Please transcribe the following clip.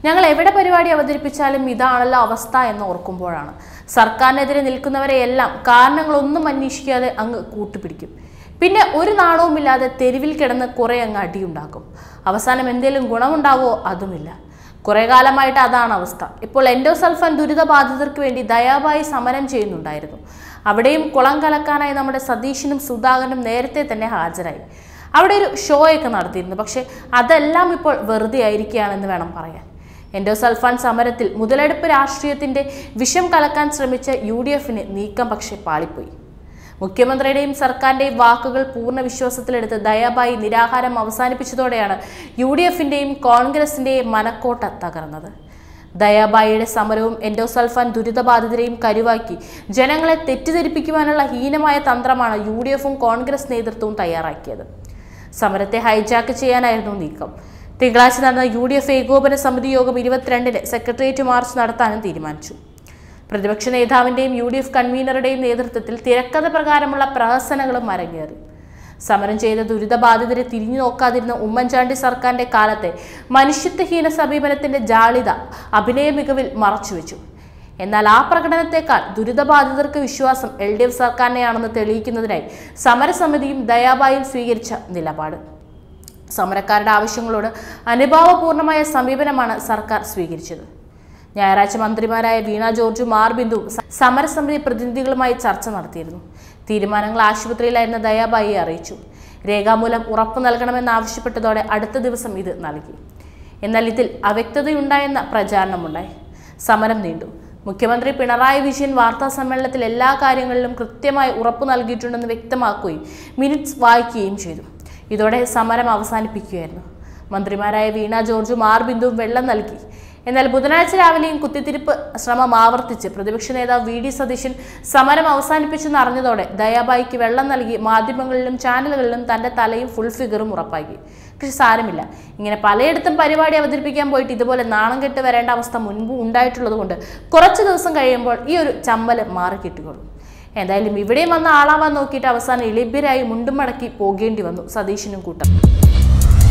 ഞങ്ങൾ എവിടെ പരിപാടി അവതരിപ്പിച്ചാലും ഇതാണല്ലോ അവസ്ഥ എന്ന് ഓർക്കുമ്പോഴാണ് സർക്കാരിനെതിരെ നിൽക്കുന്നവരെയെല്ലാം കാരണങ്ങളൊന്നും അന്വേഷിക്കാതെ അങ്ങ് കൂട്ടുപിടിക്കും പിന്നെ ഒരു നാണവുമില്ലാതെ തെരുവിൽ കിടന്ന് കുറെ അങ്ങ് അടിയുണ്ടാക്കും അവസാനം എന്തെങ്കിലും ഗുണമുണ്ടാവോ അതുമില്ല കുറെ കാലമായിട്ട് അതാണ് അവസ്ഥ ഇപ്പോൾ എൻഡോസൾഫാൻ ദുരിതബാധിതർക്ക് വേണ്ടി ദയാബായി സമരം ചെയ്യുന്നുണ്ടായിരുന്നു അവിടെയും കുളം കലക്കാനായി നമ്മുടെ സതീഷിനും സുധാകരനും നേരത്തെ തന്നെ ഹാജരായി അവിടെ ഒരു ഷോയൊക്കെ നടത്തിയിരുന്നു പക്ഷേ അതെല്ലാം ഇപ്പോൾ വെറുതെ ആയിരിക്കുകയാണെന്ന് വേണം പറയാൻ എൻഡോസൾഫാൻ സമരത്തിൽ മുതലെടുപ്പ് രാഷ്ട്രീയത്തിന്റെ വിഷം കലക്കാൻ ശ്രമിച്ച യു ഡി എഫിന് നീക്കം പക്ഷേ പാളിപ്പോയി മുഖ്യമന്ത്രിയുടെയും സർക്കാരിന്റെയും വാക്കുകൾ പൂർണ്ണ വിശ്വാസത്തിലെടുത്ത് ദയാബായി നിരാഹാരം അവസാനിപ്പിച്ചതോടെയാണ് യു ഡി എഫിന്റെയും കോൺഗ്രസിന്റെയും മനക്കോട്ട തകർന്നത് ദയാബായിയുടെ സമരവും എൻഡോസൾഫാൻ ദുരിതബാധിതരെയും കരുവാക്കി ജനങ്ങളെ തെറ്റിദ്ധരിപ്പിക്കുവാനുള്ള ഹീനമായ തന്ത്രമാണ് യു ഡി എഫും കോൺഗ്രസ് നേതൃത്വവും തയ്യാറാക്കിയത് സമരത്തെ ഹൈജാക്ക് ചെയ്യാനായിരുന്നു നീക്കം തിങ്കളാഴ്ച നടന്ന യു ഡി എഫ് ഏകോപന സമിതി യോഗം ഇരുപത്തിരണ്ടിന് സെക്രട്ടേറിയറ്റ് മാർച്ച് നടത്താനും തീരുമാനിച്ചു പ്രതിപക്ഷ നേതാവിന്റെയും യു ഡി എഫ് കൺവീനറുടെയും നേതൃത്വത്തിൽ തിരക്കഥ പ്രകാരമുള്ള പ്രഹസനങ്ങളും അരങ്ങേറി സമരം ചെയ്ത ദുരിതബാധിതരെ തിരിഞ്ഞു നോക്കാതിരുന്ന ഉമ്മൻചാണ്ടി സർക്കാരിന്റെ കാലത്തെ മനുഷ്യത്വഹീന സമീപനത്തിന്റെ ജാളിത അഭിനയ മികവിൽ മറച്ചുവെച്ചു എന്നാൽ ആ പ്രകടനത്തെക്കാൾ ദുരിതബാധിതർക്ക് വിശ്വാസം എൽ ഡി എഫ് സർക്കാരിനെയാണെന്ന് തെളിയിക്കുന്നതിനായി സമരസമിതിയും ദയാബായും സ്വീകരിച്ച നിലപാട് സമരക്കാരുടെ ആവശ്യങ്ങളോട് അനുഭാവപൂർണമായ സമീപനമാണ് സർക്കാർ സ്വീകരിച്ചത് ഞായറാഴ്ച മന്ത്രിമാരായ വീണ ജോർജും മാർ ബിന്ദുവും സ- സമരസമിതി പ്രതിനിധികളുമായി ചർച്ച നടത്തിയിരുന്നു തീരുമാനങ്ങൾ ആശുപത്രിയിലായിരുന്ന ദയാബായിയെ അറിയിച്ചു രേഖാമൂലം ഉറപ്പു നൽകണമെന്നാവശ്യപ്പെട്ടതോടെ അടുത്ത ദിവസം ഇത് നൽകി എന്നാൽ ഇതിൽ അവ്യക്തതയുണ്ടായെന്ന പ്രചാരണമുണ്ടായി സമരം നീണ്ടു മുഖ്യമന്ത്രി പിണറായി വിജയൻ വാർത്താ സമ്മേളനത്തിൽ എല്ലാ കാര്യങ്ങളിലും കൃത്യമായി ഉറപ്പു നൽകിയിട്ടുണ്ടെന്ന് വ്യക്തമാക്കുകയും മിനിറ്റ്സ് വായിക്കുകയും ചെയ്തു ഇതോടെ സമരം അവസാനിപ്പിക്കുകയായിരുന്നു മന്ത്രിമാരായ വീണ ജോർജും ആർ ബിന്ദുവും വെള്ളം നൽകി എന്നാൽ ബുധനാഴ്ച രാവിലെയും കുത്തിത്തിരിപ്പ് ശ്രമം ആവർത്തിച്ച് പ്രതിപക്ഷ നേതാവ് വി ഡി സതീശൻ സമരം അവസാനിപ്പിച്ചെന്ന് അറിഞ്ഞതോടെ ദയാബായിക്ക് വെള്ളം നൽകി മാധ്യമങ്ങളിലും ചാനലുകളിലും തന്റെ തലയും ഫുൾ ഫിഗറും ഉറപ്പാക്കി പക്ഷെ സാരമില്ല ഇങ്ങനെ പലയിടത്തും പരിപാടി അവതരിപ്പിക്കാൻ പോയിട്ട് ഇതുപോലെ നാണം കെട്ട് വരേണ്ട അവസ്ഥ മുൻപ് ഉണ്ടായിട്ടുള്ളത് കൊണ്ട് കുറച്ച് ദിവസം കഴിയുമ്പോൾ ഈ ഒരു ചമ്മല് മാറി കിട്ടുകയുള്ളൂ എന്തായാലും ഇവിടെയും വന്ന ആളാവാൻ നോക്കിയിട്ട് അവസാനം എളിഭ്യരായി മുണ്ടും മടക്കി പോകേണ്ടി വന്നു സതീശനും കൂട്ടം